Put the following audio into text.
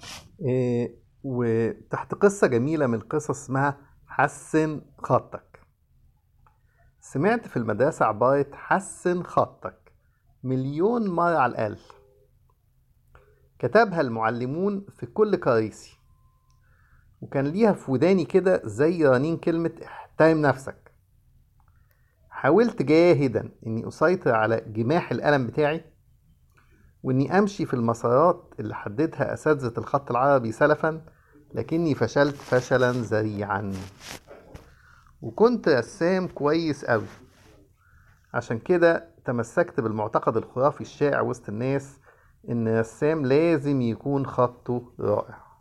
إيه، وتحت قصة جميلة من القصص اسمها حسن خطك سمعت في المدرسة عبارة حسن خطك مليون مرة على الأقل كتبها المعلمون في كل كراسي وكان ليها في وداني كده زي رنين كلمة احترم نفسك حاولت جاهدا اني اسيطر على جماح القلم بتاعي واني امشي في المسارات اللي حددها اساتذة الخط العربي سلفا لكني فشلت فشلا ذريعا وكنت رسام كويس قوي عشان كده تمسكت بالمعتقد الخرافي الشائع وسط الناس ان الرسام لازم يكون خطه رائع